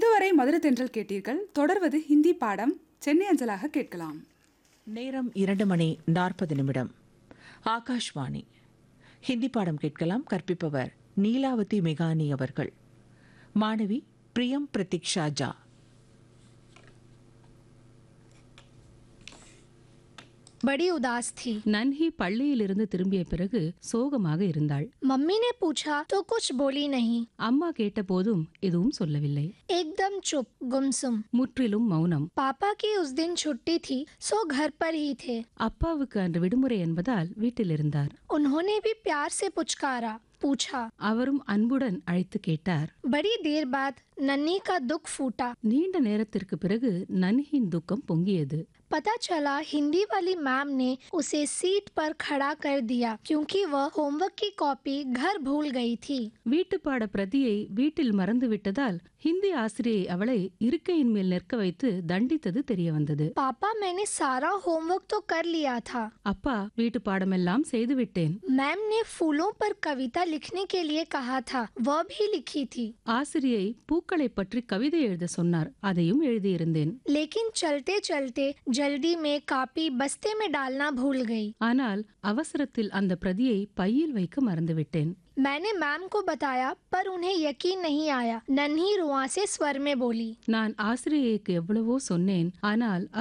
இதுவரை மதுரை தென்றல் கேட்டீர்கள் தொடர்வது ஹிந்தி பாடம் சென்னை அஞ்சலாக கேட்கலாம் நேரம் இரண்டு மணி நாற்பது நிமிடம் ஆகாஷ்வாணி ஹிந்தி பாடம் கேட்கலாம் கற்பிப்பவர் நீலாவதி மெகானி அவர்கள் மாணவி பிரியம் பிரதீக்ஷா ஜா बड़ी उदास थी நன்ஹி பள்ளியிலிருந்து திரும்பிய பிறகு சோகமாக இருந்தாள் मम्मी ने पूछा तो कुछ बोली नहीं அம்மா கேட்டபோதும் எதுவும் சொல்லவில்லை एकदम चुप गुमसुम முற்றிலும் மௌனம் पापा की उस दिन छुट्टी थी सो घर पर ही थे அப்பாவுக்கு அன்று விடுமுறை என்பதால் வீட்டில் இருந்தார் उन्होंने भी प्यार से पुचकारा पूछा அவரும் அன்புடன் அழைத்து கேட்டார் बड़ी देर बाद नन्ही का दुख फूटा நீண்ட நேரத்திற்கு பிறகு நன்ஹின் துக்கம் பொங்கியது पता चला हिंदी वाली मैम ने उसे सीट पर खड़ा कर दिया क्योंकि वह होमवर्क की कॉपी घर भूल गई थी வீட்டுப்பாட பிரதியை வீட்டில் மறந்து விட்டதால் ஹிந்தி ஆசிரியை அவளை இருக்கையின் மேல் நிற்க வைத்து தண்டித்தது தெரிய வந்தது पापा मैंने सारा होमवर्क तो कर लिया था அப்பா வீட்டு பாடமெல்லாம் செய்துவிட்டேன் मैम ने फूलों पर कविता लिखने के लिए कहा था वह भी लिखी थी ஆசிரியை பூக்களை பற்றி கவிதை எழுத சொன்னார் அதையும் எழுதியிருந்தேன் लेकिन चलते चलते जल्दी में कापी बस्ते में डालना भूल गई ஆனால் அவசரத்தில் அந்த பிரதியை பையில் வைக்க மறந்துவிட்டேன் मैंने मैम को बताया पर उन्हें यकीन नहीं आया नन्ही रुआ से स्वर में बोली நான் ஆசிரியைக்கு எவ்வளவோ சொன்னேன் ஆனால்